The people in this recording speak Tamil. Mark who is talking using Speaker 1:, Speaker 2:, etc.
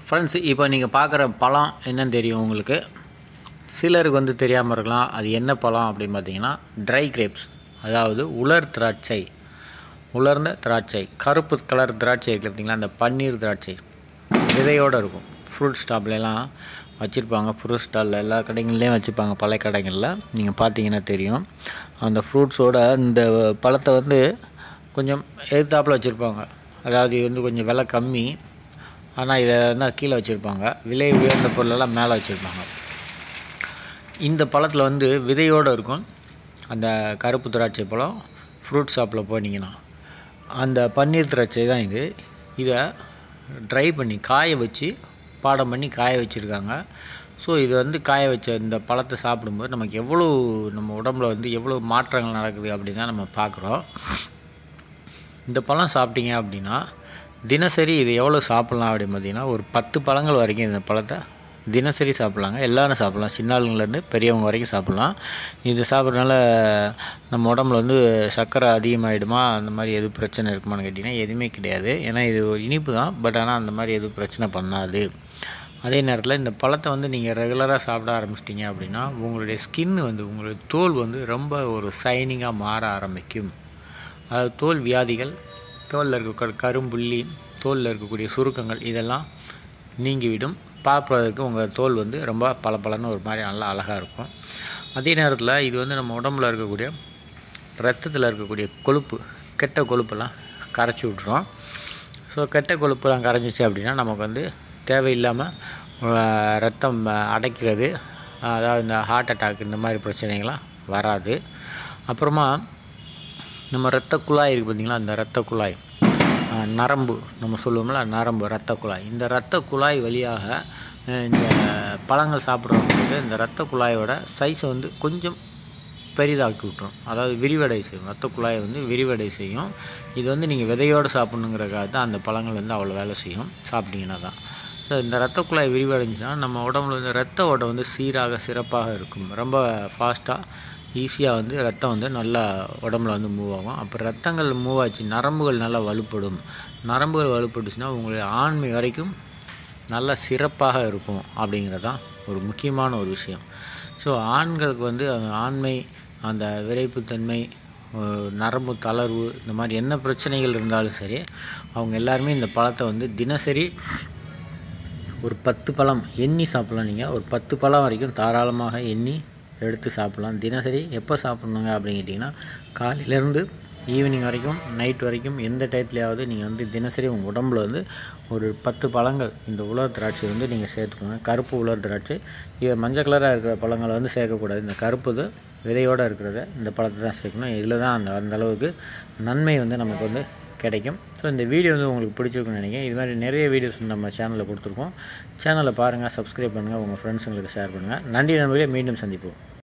Speaker 1: ஃப்ரெண்ட்ஸ் இப்போ நீங்கள் பார்க்குற பழம் என்னன்னு தெரியும் உங்களுக்கு சிலருக்கு வந்து தெரியாமல் இருக்கலாம் அது என்ன பழம் அப்படின்னு பார்த்தீங்கன்னா ட்ரை கிரேப்ஸ் அதாவது உலர் திராட்சை உலர்ந்த திராட்சை கருப்பு கலர் திராட்சை இருக்கு பார்த்தீங்களா அந்த பன்னீர் திராட்சை விதையோடு இருக்கும் ஃப்ரூட் ஸ்டாப்லலாம் வச்சுருப்பாங்க ஃப்ரூட் ஸ்டாலில் எல்லா கடைகள்லேயும் வச்சுருப்பாங்க பழைய கடைகளில் நீங்கள் பார்த்தீங்கன்னா தெரியும் அந்த ஃப்ரூட்ஸோட இந்த பழத்தை வந்து கொஞ்சம் எதிர்த்தாப்பில் வச்சுருப்பாங்க அதாவது இது வந்து கொஞ்சம் விலை கம்மி ஆனால் இதை வந்து கீழே வச்சுருப்பாங்க விலை உயர்ந்த பொருளெல்லாம் மேலே வச்சுருப்பாங்க இந்த பழத்தில் வந்து விதையோடு இருக்கும் அந்த கருப்பு திராட்சை பழம் ஃப்ரூட் ஷாப்பில் போனீங்கன்னா அந்த பன்னீர் திராட்சை தான் இது இதை ட்ரை பண்ணி காய வச்சு பாடம் பண்ணி காய வச்சுருக்காங்க ஸோ இது வந்து காய வச்ச இந்த பழத்தை சாப்பிடும்போது நமக்கு எவ்வளோ நம்ம உடம்புல வந்து எவ்வளோ மாற்றங்கள் நடக்குது அப்படின்னு தான் நம்ம பார்க்குறோம் இந்த பழம் சாப்பிட்டீங்க அப்படின்னா தினசரி இது எவ்வளோ சாப்பிட்லாம் அப்படின்னு பார்த்தீங்கன்னா ஒரு பத்து பழங்கள் வரைக்கும் இந்த பழத்தை தினசரி சாப்பிட்லாங்க எல்லாரும் சாப்பிட்லாம் சின்ன ஆளுங்கலேருந்து பெரியவங்க வரைக்கும் சாப்பிட்லாம் இது சாப்பிட்றதுனால நம்ம உடம்புல வந்து சர்க்கரை அதிகமாகிடுமா அந்த மாதிரி எதுவும் பிரச்சனை இருக்குமான்னு கேட்டிங்கன்னா எதுவுமே கிடையாது ஏன்னா இது ஒரு இனிப்பு தான் பட் ஆனால் அந்த மாதிரி எதுவும் பிரச்சனை பண்ணாது அதே நேரத்தில் இந்த பழத்தை வந்து நீங்கள் ரெகுலராக சாப்பிட ஆரம்பிச்சிட்டிங்க அப்படின்னா உங்களுடைய ஸ்கின் வந்து உங்களுடைய தோல் வந்து ரொம்ப ஒரு சைனிங்காக மாற ஆரம்பிக்கும் அதாவது தோல் வியாதிகள் தோலில் இருக்க கரும்புள்ளி தோலில் இருக்கக்கூடிய சுருக்கங்கள் இதெல்லாம் நீங்கிவிடும் பார்ப்பதற்கு உங்கள் தோல் வந்து ரொம்ப பளபளன்னு ஒரு மாதிரி நல்லா அழகாக இருக்கும் அதே நேரத்தில் இது வந்து நம்ம உடம்புல இருக்கக்கூடிய ரத்தத்தில் இருக்கக்கூடிய கொழுப்பு கெட்ட கொழுப்பெல்லாம் கரைச்சி விட்ரும் ஸோ கெட்ட கொழுப்புலாம் கரைஞ்சிச்சு அப்படின்னா நமக்கு வந்து தேவையில்லாமல் ரத்தம் அடைக்கிறது அதாவது இந்த ஹார்ட் அட்டாக் இந்த மாதிரி பிரச்சனைகள்லாம் வராது அப்புறமா நம்ம இரத்த குழாய் இருக்குது பார்த்திங்களா அந்த இரத்த குழாய் நரம்பு நம்ம சொல்லுவோம்ல நரம்பு இரத்த குழாய் இந்த இரத்த குழாய் வழியாக இந்த பழங்கள் சாப்பிட்றவங்களுக்கு இந்த இரத்த குழாயோட சைஸை வந்து கொஞ்சம் பெரிதாக்கி விட்டுரும் அதாவது விரிவடை செய்யும் ரத்த குழாயை வந்து விரிவடை செய்யும் இது வந்து நீங்கள் விதையோடு சாப்பிட்ணுங்கிறக்காக தான் அந்த பழங்கள் வந்து அவ்வளோ வேலை செய்யும் சாப்பிட்டீங்கன்னா தான் ஸோ இந்த ரத்த குழாய் விரிவடைஞ்சுன்னா நம்ம உடம்புல வந்து ரத்த ஓட்டம் வந்து சீராக சிறப்பாக இருக்கும் ரொம்ப ஃபாஸ்ட்டாக ஈஸியாக வந்து ரத்தம் வந்து நல்லா உடம்புல வந்து மூவ் ஆகும் அப்போ ரத்தங்கள் மூவ் ஆச்சு நரம்புகள் நல்லா வலுப்படும் நரம்புகள் வலுப்பட்டுச்சுன்னா உங்களுடைய ஆண்மை வரைக்கும் நல்லா சிறப்பாக இருக்கும் அப்படிங்கிறது தான் ஒரு முக்கியமான ஒரு விஷயம் ஸோ ஆண்களுக்கு வந்து அந்த ஆண்மை அந்த விரைப்புத்தன்மை நரம்பு தளர்வு இந்த மாதிரி என்ன பிரச்சனைகள் இருந்தாலும் சரி அவங்க எல்லாருமே இந்த பழத்தை வந்து தினசரி ஒரு பத்து பழம் எண்ணி சாப்பிட்லாம் நீங்கள் ஒரு பத்து பழம் வரைக்கும் தாராளமாக எண்ணி எடுத்து சாப்பிட்லாம் தினசரி எப்போ சாப்பிட்ணுங்க அப்படின்னு கேட்டிங்கன்னா காலையிலேருந்து ஈவினிங் வரைக்கும் நைட் வரைக்கும் எந்த டயத்துலையாவது நீங்கள் வந்து தினசரி உங்கள் உடம்புல வந்து ஒரு பத்து பழங்கள் இந்த உலர் திராட்சை வந்து நீங்கள் சேர்த்துக்கோங்க கருப்பு உலர் திராட்சை இது மஞ்சள் கலராக இருக்கிற பழங்களை வந்து சேர்க்கக்கூடாது இந்த கருப்புது விதையோடு இருக்கிறத இந்த பழத்தை தான் சேர்க்கணும் இதில் தான் அந்த அந்த அளவுக்கு நன்மை வந்து நமக்கு வந்து கிடைக்கும் ஸோ இந்த வீடியோ வந்து உங்களுக்கு பிடிச்சிருக்குன்னு நினைக்கிறேன் இது மாதிரி நிறைய வீடியோஸ் நம்ம சேனலில் கொடுத்துருக்கோம் சேனலை பாருங்கள் சப்ஸ்கிரைப் பண்ணுங்கள் உங்கள் ஃப்ரெண்ட்ஸுங்களுக்கு ஷேர் பண்ணுங்கள் நன்றி நண்பர்களே மீண்டும் சந்திப்போம்